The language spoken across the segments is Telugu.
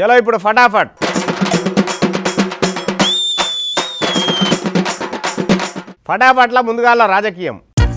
చలో ఇప్పుడు ఫటాఫట్ ఫటాఫట్ల ముందుగాల రాజకీయం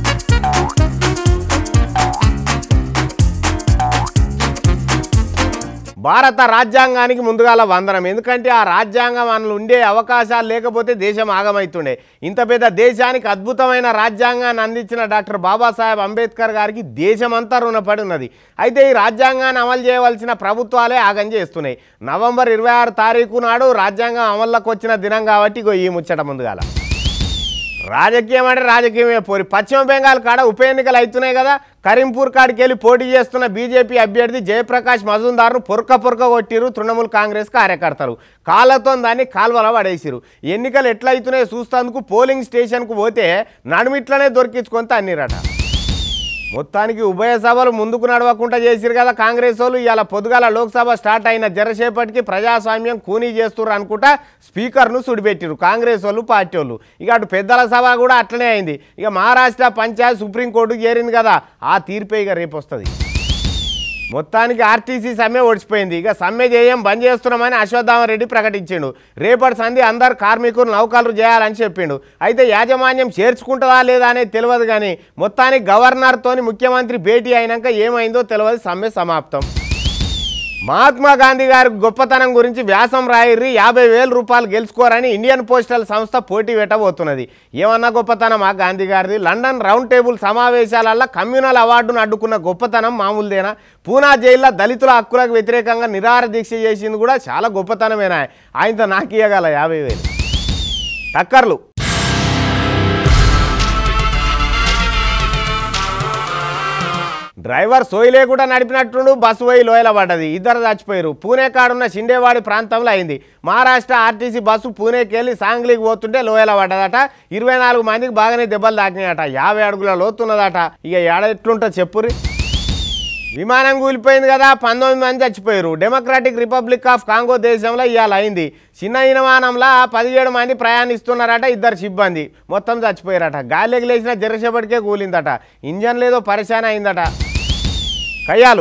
భారత రాజ్యాంగానికి ముందుగాల వందనం ఎందుకంటే ఆ రాజ్యాంగం మనలో ఉండే అవకాశాలు లేకపోతే దేశం ఆగమవుతుండే ఇంత పెద్ద దేశానికి అద్భుతమైన రాజ్యాంగాన్ని అందించిన డాక్టర్ బాబాసాహెబ్ అంబేద్కర్ గారికి దేశమంతా రుణపడి ఉన్నది అయితే ఈ రాజ్యాంగాన్ని అమలు చేయవలసిన ప్రభుత్వాలే ఆగం చేస్తున్నాయి నవంబర్ ఇరవై ఆరు తారీఖు నాడు రాజ్యాంగం అమల్లోకి వచ్చిన దినం కాబట్టి ఇగో ఈ ముచ్చట ముందుగాల రాజకీయం అంటే రాజకీయమే పోరి పశ్చిమ బెంగాల్ కాడ ఉప ఎన్నికలు అవుతున్నాయి కదా కరీంపూర్ కాడికి వెళ్ళి పోటీ చేస్తున్న బీజేపీ అభ్యర్థి జయప్రకాష్ మజుందార్ను పొరక పొరక కొట్టిరు తృణమూల్ కాంగ్రెస్ కార్యకర్తలు కాళ్ళతో దాన్ని కాల్వల పడేసిరు ఎన్నికలు ఎట్లా అవుతున్నాయో చూస్తేందుకు పోలింగ్ స్టేషన్కు పోతే నడుమిట్లనే దొరికించుకొని తన్నీరట మొత్తానికి ఉభయ సభలు ముందుకు నడవకుండా చేసిరు కదా కాంగ్రెస్ వాళ్ళు ఇవాళ పొద్దుగాల లోక్సభ స్టార్ట్ అయిన జరసేపటికి ప్రజాస్వామ్యం కూనీ చేస్తుర్రు అనుకుంటా స్పీకర్ను సుడిపెట్టిరు కాంగ్రెస్ వాళ్ళు పార్టీ వాళ్ళు ఇక అటు పెద్దల సభ కూడా అట్లనే అయింది ఇక మహారాష్ట్ర పంచాయత్ సుప్రీంకోర్టుకు చేరింది కదా ఆ తీర్పే ఇక రేపు వస్తుంది మొత్తానికి ఆర్టీసీ సమ్మె ఓడిచిపోయింది ఇక సమ్మె చేయం బంద్ చేస్తున్నామని అశ్వత్థామరెడ్డి ప్రకటించిండు రేపటి సంధి అందరు కార్మికులు నౌకలు చేయాలని చెప్పిండు అయితే యాజమాన్యం చేర్చుకుంటుందా లేదా అనేది తెలియదు కానీ మొత్తానికి గవర్నర్తోని ముఖ్యమంత్రి భేటీ అయినాక ఏమైందో తెలియదు సమ్మె సమాప్తం మహాత్మా గాంధీ గారి గొప్పతనం గురించి వ్యాసం రాయిర్రి యాభై వేల రూపాయలు గెలుచుకోరని ఇండియన్ పోస్టల్ సంస్థ పోటీ పెట్టబోతున్నది ఏమన్నా గొప్పతనం ఆ గాంధీ గారిది లండన్ రౌండ్ టేబుల్ సమావేశాలల్లో కమ్యూనల్ అవార్డును అడ్డుకున్న గొప్పతనం మామూలుదేనా పూనా జైల్లో దళితుల హక్కులకు వ్యతిరేకంగా నిరాహార దీక్ష చేసింది కూడా చాలా గొప్పతనమేనా ఆయనతో నాకు ఇవ్వగల యాభై వేలు టక్కర్లు డ్రైవర్ సోయి లేకుండా నడిపినట్టుండు బస్సు పోయి లోయల పడ్డది ఇద్దరు చచ్చిపోయారు పూణే కాడున్న షిండేవాడి ప్రాంతంలో అయింది మహారాష్ట్ర ఆర్టీసీ బస్సు పూణేకి వెళ్ళి సాంగ్లీకి పోతుంటే లోయల పడ్డదట ఇరవై నాలుగు మందికి బాగానే దెబ్బలు తాకినాయట యాభై అడుగుల లోతున్నదట ఇక ఏడ ఎట్లుంటుంది చెప్పురి విమానం కూలిపోయింది కదా పంతొమ్మిది మంది చచ్చిపోయారు డెమోక్రాటిక్ రిపబ్లిక్ ఆఫ్ కాంగో దేశంలో ఇవాళ అయింది చిన్న విమానంలో పదిహేడు మంది ప్రయాణిస్తున్నారట ఇద్దరు సిబ్బంది మొత్తం చచ్చిపోయారట గాలికి లేచిన జరసేపటికే కూలిందట ఇంజన్ లేదో పరిశాన అయిందట కయ్యాలు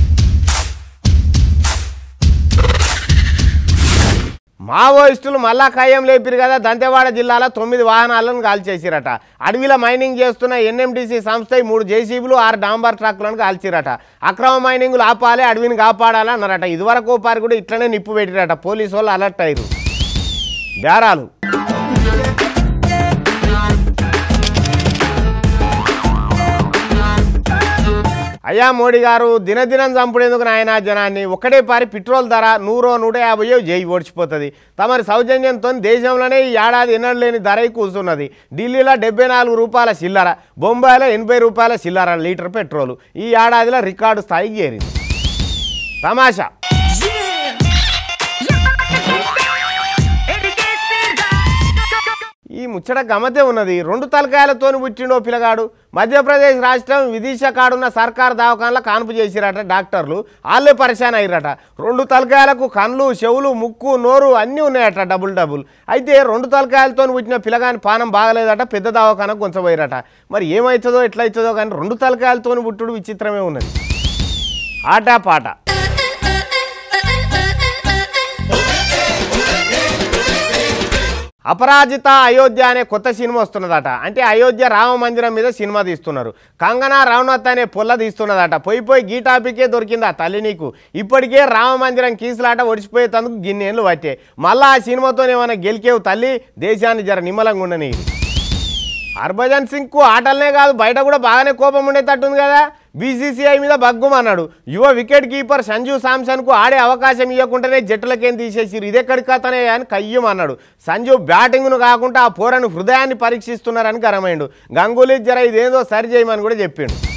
మావోయిస్టులు మళ్ళా ఖాయం లేపిరు కదా దంతెవాడ జిల్లాలో తొమ్మిది వాహనాలను కాల్చేసిరట అడవిలో మైనింగ్ చేస్తున్న ఎన్ఎండిసి సంస్థ ఈ మూడు జేసీబీలు ఆరు డాంబర్ ట్రక్లను కాల్చిరట అక్రమ మైనింగ్లు ఆపాలి అడవిని కాపాడాలి అన్నారట ఇదివరకు పారి కూడా ఇట్లనే నిప్పు పెట్టిరట పోలీసు వాళ్ళు అలర్ట్ అయ్యారు బేరాలు అయ్యా మోడీ గారు దినదినం చంపుడేందుకు నాయన జనాన్ని ఒకటే పారి పెట్రోల్ ధర నూరో నూట యాభైయో జై ఓడిచిపోతుంది తమరి సౌజన్యంతో దేశంలోనే ఈ ఏడాది ఎన్నడూ లేని ధర కూర్చున్నది ఢిల్లీలో డెబ్బై నాలుగు రూపాయల చిల్లర బొంబాయిలో ఎనభై రూపాయల చిల్లర లీటర్ పెట్రోల్ ఈ ఏడాదిలో రికార్డు స్థాయికి చేరింది తమాషా ఈ ముచ్చట గమతే ఉన్నది రెండు తలకాయలతోని పుట్టిండో పిల్లగాడు మధ్యప్రదేశ్ రాష్ట్రం విదిశ కాడున్న సర్కార్ దవాఖానలో కాన్పు చేసిరట డాక్టర్లు వాళ్ళే పరిశాన్ అయ్యారట రెండు తలకాయలకు కళ్ళు చెవులు ముక్కు నోరు అన్నీ ఉన్నాయట డబుల్ డబుల్ అయితే రెండు తలకాయలతో పుట్టిన పిల్లగాని పానం బాగలేదట పెద్ద దవాఖానకు కొంచపోయారట మరి ఏమవుతుందో ఎట్లయితుందో కానీ రెండు తలకాయలతో పుట్టుడు విచిత్రమే ఉన్నది ఆట పాట అపరాజిత అయోధ్య అనే కొత్త సినిమా వస్తున్నదట అంటే అయోధ్య రామ మందిరం మీద సినిమా తీస్తున్నారు కంగనా రౌనత్ అనే పొల్ల తీస్తున్నదట పోయి పోయి గీ టాపికే దొరికింది ఆ తల్లి నీకు ఇప్పటికే రామ మందిరం కీసులాట ఒడిచిపోయేందుకు గిన్నెళ్ళు పట్టే మళ్ళా ఆ సినిమాతో ఏమైనా గెలికేవు తల్లి దేశాన్ని జర నిమ్మలంగా ఉండని హర్భజన్ సింగ్కు ఆటలనే కాదు బయట కూడా బాగానే కోపం ఉండేటట్టుంది కదా బీసీసీఐ మీద బగ్గుమన్నాడు యువ వికెట్ కీపర్ సంజు శాంసన్కు ఆడే అవకాశం ఇవ్వకుండానే జట్టులకేం తీసేసిరు ఇదెక్కడి కథనే అని కయ్యం అన్నాడు సంజు బ్యాటింగ్ను కాకుండా ఆ పోరను హృదయాన్ని పరీక్షిస్తున్నారని గరమైండు గంగూలీ జర ఇదేదో సరి చేయమని కూడా చెప్పిండు